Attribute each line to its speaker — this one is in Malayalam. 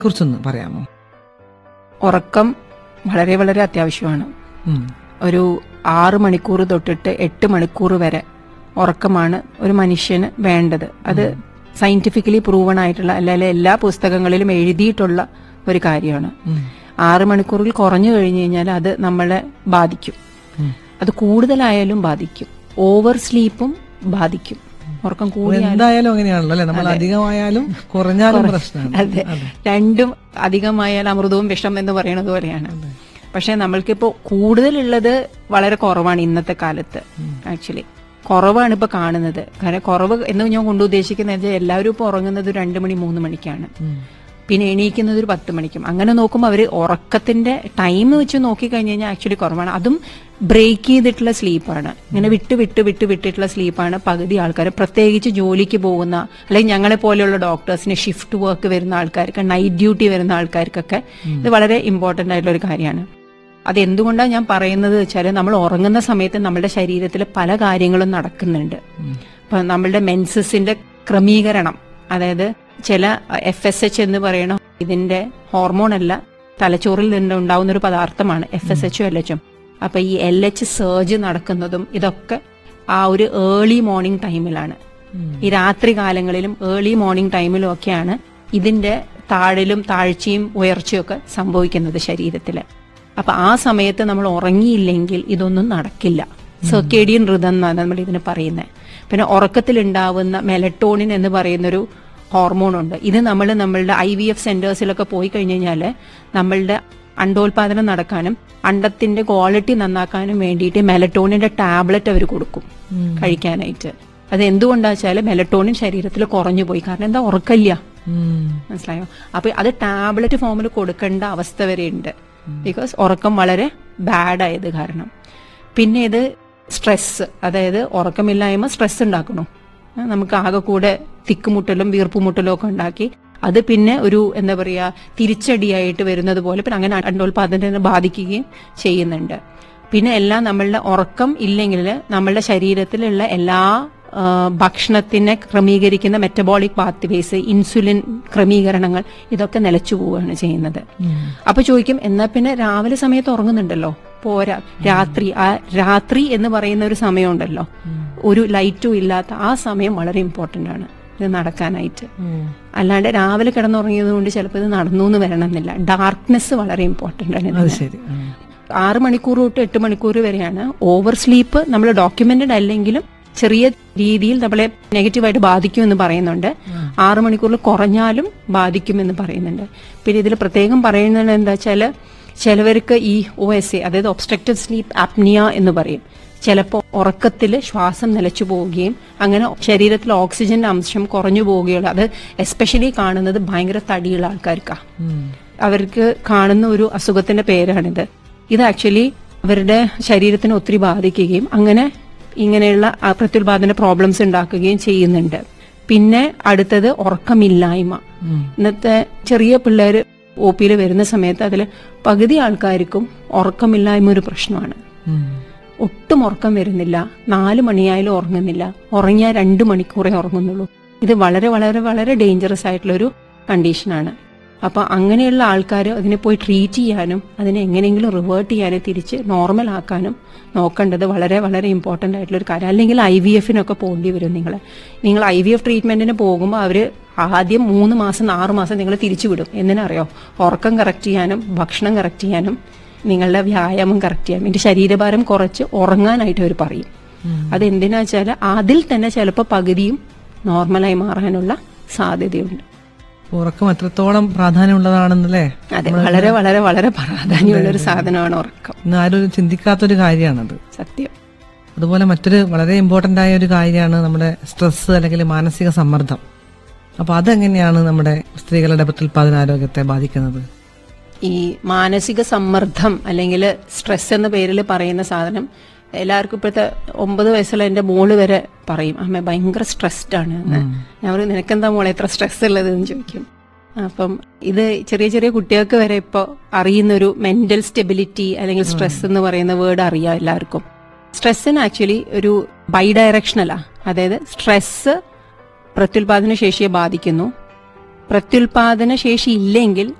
Speaker 1: കുറിച്ചൊന്ന് പറയാമോ
Speaker 2: ഉറക്കം വളരെ വളരെ അത്യാവശ്യമാണ്
Speaker 1: ഉം.
Speaker 2: ഒരു ആറ് മണിക്കൂർ തൊട്ടിട്ട് എട്ട് മണിക്കൂർ വരെ ഉറക്കമാണ് ഒരു മനുഷ്യന് വേണ്ടത് അത് സയന്റിഫിക്കലി പ്രൂവൺ ആയിട്ടുള്ള അല്ലെങ്കിൽ എല്ലാ പുസ്തകങ്ങളിലും എഴുതിയിട്ടുള്ള ഒരു കാര്യമാണ്
Speaker 1: ഉം. ആറ്
Speaker 2: ആറ് മണിക്കൂറിൽ കുറഞ്ഞു കഴിഞ്ഞു കഴിഞ്ഞാൽ അത് നമ്മളെ ബാധിക്കും
Speaker 1: ഉം.
Speaker 2: അത് കൂടുതലായാലും ബാധിക്കും ഓവർ സ്ലീപ്പും ബാധിക്കും ഉറക്കം
Speaker 1: അപ്പൊ
Speaker 2: കൂടിയാലും
Speaker 1: എന്തായാലും അങ്ങനെയാണല്ലോ അല്ലെ നമ്മൾ അധികമായാലും കുറഞ്ഞാലും പ്രശ്നമാണ്
Speaker 2: അതെ രണ്ടും അധികമായാൽ അമൃതവും വിഷം എന്ന് പറയുന്നത് പോലെയാണ് പക്ഷെ നമ്മൾക്കിപ്പോ കൂടുതലുള്ളത് വളരെ കുറവാണ് ഇന്നത്തെ കാലത്ത് ആക്ച്വലി കുറവാണ് ഇപ്പൊ കാണുന്നത് കാരണം കുറവ് എന്ന് ഞാൻ കൊണ്ട് ഉദ്ദേശിക്കുന്നത് വെച്ചാൽ എല്ലാവരും ഇപ്പൊ ഉറങ്ങുന്നത് ഒരു രണ്ട് മണി മൂന്ന് മണിക്കാണ്
Speaker 1: ഉം.
Speaker 2: പിന്നെ എണീക്കുന്നത് ഒരു പത്ത് മണിക്കും അങ്ങനെ നോക്കുമ്പോൾ അവർ ഉറക്കത്തിന്റെ ടൈം വെച്ച് നോക്കി കഴിഞ്ഞ് കഴിഞ്ഞാൽ ആക്ച്വലി കുറവാണ് അതും ബ്രേക്ക് ചെയ്തിട്ടുള്ള സ്ലീപ്പാണ് ഇങ്ങനെ വിട്ട് വിട്ട് വിട്ട് വിട്ടിട്ടുള്ള സ്ലീപ്പാണ് പകുതി ആൾക്കാർ പ്രത്യേകിച്ച് ജോലിക്ക് പോകുന്ന അല്ലെങ്കിൽ ഞങ്ങളെ പോലെയുള്ള ഡോക്ടേഴ്സിന് ഷിഫ്റ്റ് വർക്ക് വരുന്ന ആൾക്കാർക്ക് നൈറ്റ് ഡ്യൂട്ടി വരുന്ന ആൾക്കാർക്കൊക്കെ ഇത് വളരെ ഇമ്പോർട്ടന്റ് ആയിട്ടുള്ള ഒരു കാര്യമാണ് അത് എന്തുകൊണ്ടാണ് ഞാൻ പറയുന്നത് വെച്ചാൽ നമ്മൾ ഉറങ്ങുന്ന സമയത്ത് നമ്മുടെ ശരീരത്തിൽ പല കാര്യങ്ങളും നടക്കുന്നുണ്ട് ഇപ്പൊ നമ്മളുടെ മെൻസസിന്റെ ക്രമീകരണം അതായത് ചില എഫ് എസ് എച്ച് എന്ന് പറയണ ഇതിന്റെ ഹോർമോൺ അല്ല തലച്ചോറിൽ നിന്ന് ഉണ്ടാവുന്ന ഒരു പദാർത്ഥമാണ് എഫ് എസ് എച്ചും എൽ എച്ചും അപ്പൊ ഈ എൽ എച്ച് സർജ് നടക്കുന്നതും ഇതൊക്കെ ആ ഒരു ഏർലി മോർണിംഗ് ടൈമിലാണ് ഈ രാത്രി കാലങ്ങളിലും ഏർലി മോർണിംഗ് ടൈമിലും ഒക്കെയാണ് ഇതിന്റെ താഴലും താഴ്ചയും ഉയർച്ചയും ഒക്കെ സംഭവിക്കുന്നത് ശരീരത്തില് അപ്പൊ ആ സമയത്ത് നമ്മൾ ഉറങ്ങിയില്ലെങ്കിൽ ഇതൊന്നും നടക്കില്ല സർക്കേഡിയൻ ഋതം എന്നാണ് നമ്മൾ ഇതിന് പറയുന്നത് പിന്നെ ഉറക്കത്തിലുണ്ടാവുന്ന മെലട്ടോണിൻ എന്ന് പറയുന്നൊരു ഹോർമോൺ ഉണ്ട് ഇത് നമ്മൾ നമ്മളുടെ ഐ വി എഫ് സെന്റേഴ്സിലൊക്കെ പോയി കഴിഞ്ഞു കഴിഞ്ഞാൽ നമ്മളുടെ അണ്ടോൽപാദനം നടക്കാനും അണ്ടത്തിന്റെ ക്വാളിറ്റി നന്നാക്കാനും വേണ്ടിയിട്ട് മെലട്ടോണിന്റെ ടാബ്ലറ്റ് അവർ കൊടുക്കും കഴിക്കാനായിട്ട് അത് എന്തുകൊണ്ടാ വെച്ചാൽ മെലട്ടോണിൻ ശരീരത്തിൽ കുറഞ്ഞു പോയി കാരണം എന്താ ഉറക്കല്ല
Speaker 1: ഉം.
Speaker 2: മനസ്സിലായോ അപ്പൊ അത് ടാബ്ലറ്റ് ഫോമിൽ കൊടുക്കേണ്ട അവസ്ഥ വരെ ഉണ്ട് ബിക്കോസ് ഉറക്കം വളരെ ബാഡ് ആയത് കാരണം പിന്നെ ഇത് സ്ട്രെസ് അതായത് ഉറക്കമില്ലായ്മ സ്ട്രെസ് ഉണ്ടാക്കണു ആ, നമുക്ക് ആകെ കൂടെ തിക്കുമുട്ടലും വീർപ്പുമുട്ടലും ഒക്കെ ഉണ്ടാക്കി അത് പിന്നെ ഒരു എന്താ പറയാ തിരിച്ചടിയായിട്ട് വരുന്നത് പോലെ പിന്നെ അങ്ങനെ അണ്ടോൽപാദനത്തിനെ ബാധിക്കുകയും ചെയ്യുന്നുണ്ട് പിന്നെ എല്ലാം നമ്മളുടെ ഉറക്കം ഇല്ലെങ്കിൽ നമ്മളുടെ ശരീരത്തിലുള്ള എല്ലാ ആ, ഭക്ഷണത്തിനെ ക്രമീകരിക്കുന്ന മെറ്റബോളിക് പാത്വേസ് ഇൻസുലിൻ ക്രമീകരണങ്ങൾ ഇതൊക്കെ നിലച്ചു പോവുകയാണ് ചെയ്യുന്നത് അപ്പൊ ചോദിക്കും എന്നാ പിന്നെ രാവിലെ സമയത്ത് ഉറങ്ങുന്നുണ്ടല്ലോ പോരാ രാത്രി ആ രാത്രി എന്ന് പറയുന്ന ഒരു സമയമുണ്ടല്ലോ ഒരു ലൈറ്റും ഇല്ലാത്ത ആ സമയം വളരെ ഇമ്പോർട്ടന്റ് ആണ് ഇത് നടക്കാനായിട്ട്
Speaker 1: ഉം.
Speaker 2: അല്ലാണ്ട് രാവിലെ കിടന്നുറങ്ങിയത് കൊണ്ട് ചിലപ്പോൾ ഇത് നടന്നു എന്ന് വരണമെന്നില്ല ഡാർക്ക്നെസ് വളരെ ഇമ്പോർട്ടന്റ് ആണ്
Speaker 1: അത്
Speaker 2: ഇതിന്.
Speaker 1: ശരി ഉം.
Speaker 2: ആറ് മണിക്കൂർ തൊട്ട് എട്ട് മണിക്കൂർ വരെയാണ് ഓവർ സ്ലീപ്പ് നമ്മൾ ഡോക്യുമെന്റഡ് അല്ലെങ്കിലും ചെറിയ രീതിയിൽ നമ്മളെ നെഗറ്റീവായിട്ട് ബാധിക്കും എന്ന് പറയുന്നുണ്ട് ആറ് മണിക്കൂറിൽ കുറഞ്ഞാലും ബാധിക്കുമെന്ന് പറയുന്നുണ്ട് പിന്നെ ഇതിൽ പ്രത്യേകം പറയുന്നത് എന്താ വെച്ചാൽ ചിലവർക്ക് ഈ ഒ എസ് എ അതായത് ഒബ്സ്ട്രക്റ്റീവ് സ്ലീപ്പ് ആപ്നിയ എന്ന് പറയും ചിലപ്പോൾ ഉറക്കത്തിൽ ശ്വാസം നിലച്ചു പോവുകയും അങ്ങനെ ശരീരത്തിൽ ഓക്സിജന്റെ അംശം കുറഞ്ഞു പോവുകയുള്ളൂ അത് എസ്പെഷ്യലി കാണുന്നത് ഭയങ്കര തടിയുള്ള ആൾക്കാർക്കാണ്
Speaker 1: ഉം.
Speaker 2: അവർക്ക് കാണുന്ന ഒരു അസുഖത്തിന്റെ പേരാണിത് ഇത് ആക്ച്വലി അവരുടെ ശരീരത്തിന് ഒത്തിരി ബാധിക്കുകയും അങ്ങനെ ഇങ്ങനെയുള്ള ആ പ്രത്യുൽപാദന പ്രോബ്ലംസ് ഉണ്ടാക്കുകയും ചെയ്യുന്നുണ്ട് പിന്നെ അടുത്തത് ഉറക്കമില്ലായ്മ
Speaker 1: ഉം.
Speaker 2: ഇന്നത്തെ ചെറിയ പിള്ളേർ ഒ പിയിൽ വരുന്ന സമയത്ത് അതിൽ പകുതി ആൾക്കാർക്കും ഉറക്കമില്ലായ്മ ഒരു പ്രശ്നമാണ്
Speaker 1: ഉം.
Speaker 2: ഒട്ടും ഉറക്കം വരുന്നില്ല നാല് മണിയായാലും ഉറങ്ങുന്നില്ല ഉറങ്ങിയാൽ രണ്ട് മണിക്കൂറേ ഉറങ്ങുന്നുള്ളൂ ഇത് വളരെ വളരെ വളരെ ഡേഞ്ചറസ് ആയിട്ടുള്ള ഒരു കണ്ടീഷനാണ് അപ്പൊ അങ്ങനെയുള്ള ആൾക്കാർ അതിനെ പോയി ട്രീറ്റ് ചെയ്യാനും അതിനെ എങ്ങനെയെങ്കിലും റിവേർട്ട് ചെയ്യാനും തിരിച്ച് നോർമൽ ആക്കാനും നോക്കേണ്ടത് വളരെ വളരെ ഇമ്പോർട്ടന്റ് ആയിട്ടുള്ള ഒരു കാര്യം അല്ലെങ്കിൽ ഐ വി എഫിനൊക്കെ പോകേണ്ടി വരും നിങ്ങൾ നിങ്ങൾ ഐ വി എഫ് ട്രീറ്റ്മെന്റിന് പോകുമ്പോൾ അവര് ആദ്യം മൂന്ന് മാസം ആറ് മാസം നിങ്ങൾ തിരിച്ചു വിടും എന്തിനറിയോ ഉറക്കം കറക്റ്റ് ചെയ്യാനും ഭക്ഷണം കറക്റ്റ് ചെയ്യാനും നിങ്ങളുടെ വ്യായാമം കറക്റ്റ് ചെയ്യാൻ വേണ്ടി ശരീരഭാരം കുറച്ച് ഉറങ്ങാനായിട്ട് അവർ പറയും അത് എന്തിനാ വെച്ചാൽ അതിൽ തന്നെ ചിലപ്പോൾ പകുതിയും നോർമലായി മാറാനുള്ള സാധ്യതയുണ്ട്
Speaker 1: ഉറക്കം എത്രത്തോളം പ്രാധാന്യമുള്ളതാണെന്നല്ലേ
Speaker 2: അതെ വളരെ വളരെ വളരെ പ്രാധാന്യമുള്ള ഒരു സാധനമാണ് ഉറക്കം
Speaker 1: ഇന്ന് ആരും ചിന്തിക്കാത്തൊരു കാര്യമാണത്
Speaker 2: സത്യം
Speaker 1: അതുപോലെ മറ്റൊരു വളരെ ഇമ്പോർട്ടന്റ് ആയ ഒരു കാര്യമാണ് നമ്മുടെ സ്ട്രെസ് അല്ലെങ്കിൽ മാനസിക സമ്മർദ്ദം അപ്പൊ അതെങ്ങനെയാണ് നമ്മുടെ സ്ത്രീകളുടെ പ്രത്യുൽപാദനാരോഗ്യത്തെ ബാധിക്കുന്നത്
Speaker 2: ഈ മാനസിക സമ്മർദ്ദം അല്ലെങ്കിൽ സ്ട്രെസ് എന്ന പേരിൽ പറയുന്ന സാധനം എല്ലാവർക്കും ഇപ്പോഴത്തെ ഒമ്പത് വയസ്സുള്ള എന്റെ മോള് വരെ പറയും അമ്മ ഭയങ്കര സ്ട്രെസ്ഡ് ആണ് എന്ന് ഞാൻ പറയും നിനക്കെന്താ മോളെ എത്ര സ്ട്രെസ് ഉള്ളത് എന്ന് ചോദിക്കും അപ്പം ഇത് ചെറിയ ചെറിയ കുട്ടികൾക്ക് വരെ ഇപ്പോൾ അറിയുന്ന ഒരു മെന്റൽ സ്റ്റെബിലിറ്റി അല്ലെങ്കിൽ സ്ട്രെസ് എന്ന് പറയുന്ന വേർഡ് അറിയാം എല്ലാവർക്കും സ്ട്രെസ്സിന് ആക്ച്വലി ഒരു ബൈ ഡയറക്ഷണലാ അതായത് സ്ട്രെസ് പ്രത്യുൽപാദന ശേഷിയെ ബാധിക്കുന്നു പ്രത്യുൽപാദന ശേഷി ഇല്ലെങ്കിൽ